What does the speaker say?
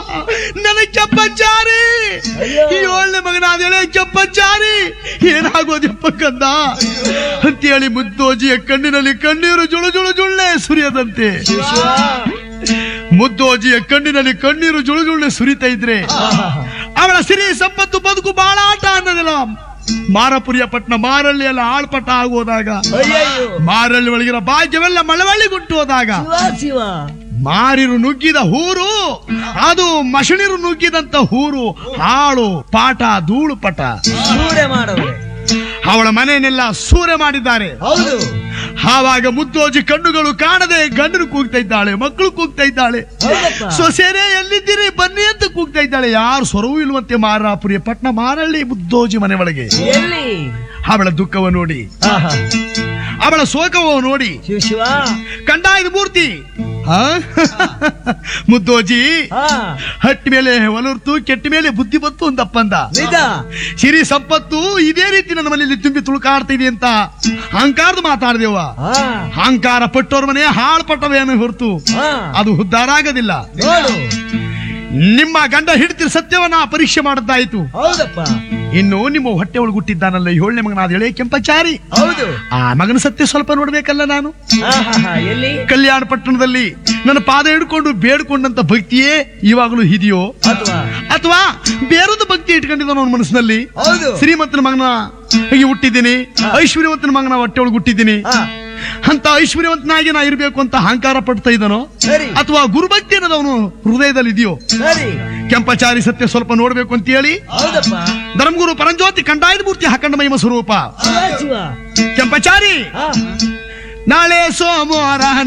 ನನ್ನ ಕೆಪ್ಪಚಾರಿ ಅಯ್ಯೋ. ಈ ಏಳನೇ ಮಗನಾದೇಳೆ ಕೆಪ್ಪಚಾರಿ ಏನಾಗೋದಪ್ಪ ಕಂದ ಅಂತೇಳಿ ಮುದ್ದೋಜಿಯ ಕಣ್ಣಿನಲ್ಲಿ ಕಣ್ಣೀರು ಜುಳು ಜುಳು ಜುಳ್ಳೆ ಸುರಿಯದಂತೆ ಶಿವ ಮುದ್ದೋಜಿಯ ಕಣ್ಣಿನಲ್ಲಿ ಕಣ್ಣೀರು ಜುಳು ಜುಳ್ಳೆ ಸುರಿತಾ ಇದ್ರೆ ಅವಳ ಸಿರಿ ಸಂಪತ್ತು ಬದುಕು ಬಾಳ ಆಟ ಅನ್ನೋದಿಲ್ಲ ಮಾರಪುರಿಯ ಪಟ್ಟಣ ಮಾರಳ್ಳಿ ಎಲ್ಲ ಆಳ್ಪಟ್ಟ ಆಗೋದಾಗ ಅಯ್ಯಯ್ಯೋ ಮಾರಳ್ಳಿ ಒಳಗಿರೋ ಭಾಗ್ಯವೆಲ್ಲ ಮಳವಳ್ಳಿ ಗುಂಟು ಹೋದಾಗ ಶಿವ ಶಿವ ಮಾರಿರು ನುಗ್ಗಿದ ಹೂರು ಅದು ಮಷಣಿರು ನುಗ್ಗಿದಂತ ಹೂರು ಹಾಳು ಪಾಠ ಧೂಳು ಪಟ ಸೂರೆ ಮಾಡವ್ರೆ ಅವಳ ಮನೆಯನ್ನೆಲ್ಲ ಸೂರೆ ಮಾಡಿದ್ದಾರೆ ಹೌದು ಆವಾಗ ಮುದ್ದೋಜಿ ಕಣ್ಣುಗಳು ಕಾಣದೆ ಗಂಡನು ಕೂಗ್ತಾ ಇದ್ದಾಳೆ ಮಕ್ಕಳು ಕೂಗ್ತಾ ಇದ್ದಾಳೆ ಹೌದಪ್ಪ ಸೊಸೆರೆ ಎಲ್ಲಿದ್ದೀರಿ ಬನ್ನಿ ಅಂತ ಕೂಗ್ತಾ ಇದ್ದಾಳೆ ಯಾರು ಸ್ವರವೂ ಇಲ್ವಂತೆ ಮಾರಾಪುರಿಯ ಪಟ್ನ ಮಾರಳ್ಳಿ ಮುದ್ದೋಜಿ ಮನೆ ಒಳಗೆ ಎಲ್ಲಿ ಅವಳ ದುಃಖವ ನೋಡಿ ಆಹಾ. ಅವಳ ಶೋಕವ ನೋಡಿ ಶಿವ ಶಿವ ಕಂಡಾಯ್ದು ಮೂರ್ತಿ ಆ? ಮುದ್ದೋಜಿ ಹಾ ಹಟ್ಟಿ ಮೇಲೆ ಒಲರ್ತು ಕೆಟ್ಟ ಮೇಲೆ ಬುದ್ಧಿ ಬತ್ತು ಒಂದಪ್ಪಂದ ನಿಜ ಸಿರಿ ಸಂಪತ್ತು ಇದೇ ರೀತಿ ನನ್ನ ಮನೆಯಲ್ಲಿ ತುಂಬಿ ತುಳುಕಾಡ್ತಾ ಇದೆ ಅಂತ ಅಹಂಕಾರದ ಮಾತಾಡ್ದೇವ ಹಾ ಅಹಂಕಾರ ಪಟ್ಟೋರ್ ಮನೆ ಹಾಳು ಪಟ್ಟವೇನು ಹೊರತು ಹಾ ಅದು ಉದ್ಧಾರ ಆಗೋದಿಲ್ಲ ನೋಡು ನಿಮ್ಮ ಗಂಡ ಹಿಡ್ತಿರ ಸತ್ಯವನ್ನ ಪರೀಕ್ಷೆ ಮಾಡದ್ದಾಯ್ತು ಹೌದಪ್ಪ ಇನ್ನು ನಿಮ್ಮ ಹೊಟ್ಟೆ ಒಳಗೆ ಹುಟ್ಟಿದ್ದಾನಲ್ಲ ಏಳನೇ ಮಗನಾದ ಎಳೆ ಕೆಂಪಚಾರಿ ಹೌದು ಆ ಮಗನ ಸತ್ಯ ಸ್ವಲ್ಪ ನೋಡ್ಬೇಕಲ್ಲ ನಾನು ಆಹಾಹಾ, ಎಲ್ಲಿ ಕಲ್ಯಾಣ ಪಟ್ಟಣದಲ್ಲಿ ನನ್ನ ಪಾದ ಹಿಡ್ಕೊಂಡು ಬೇಡ್ಕೊಂಡಂತ ಭಕ್ತಿಯೇ ಇವಾಗಲೂ ಇದೆಯೋ ಅಥವಾ ಅಥವಾ ಬೇರೊಂದು ಭಕ್ತಿ ಇಟ್ಕೊಂಡಿದ್ದಾನ ಅವನ ಮನಸ್ಸಿನಲ್ಲಿ ಹೌದು ಶ್ರೀಮಂತನ ಮಗನ ಹೀಗೆ ಹುಟ್ಟಿದ್ದೀನಿ ಐಶ್ವರ್ಯವಂತನ ಮಗನ ಹೊಟ್ಟೆ ಒಳಗೆ ಹುಟ್ಟಿದ್ದೀನಿ ಹಾ ಅಂತ ಐಶ್ವರ್ಯವಂತನಾಗಿ ನಾ ಇರ್ಬೇಕು ಅಂತ ಅಹಂಕಾರ ಪಡ್ತಾ ಇದ್ದಾನೋ ಸರಿ ಅಥವಾ ಗುರುಭಕ್ತಿ ಅನ್ನೋದವನು ಹೃದಯದಲ್ಲಿ ಇದೆಯೋ ಸರಿ ಕೆಂಪಚಾರಿ ಸತ್ಯ ಸ್ವಲ್ಪ ನೋಡ್ಬೇಕು ಅಂತ ಹೇಳಿ ಹೌದಪ್ಪ ಧರ್ಮಗುರು ಪರಂಜ್ಯೋತಿ ಕಂಡಾಯದ ಮೂರ್ತಿ ಹಾಕಂಡ ಮಹಿಮ ಸ್ವರೂಪ ಶಿವ ಶಿವ ಕೆಂಪಚಾರಿ ಹಾ ನಾಳೆ ಸೋಮವಾರ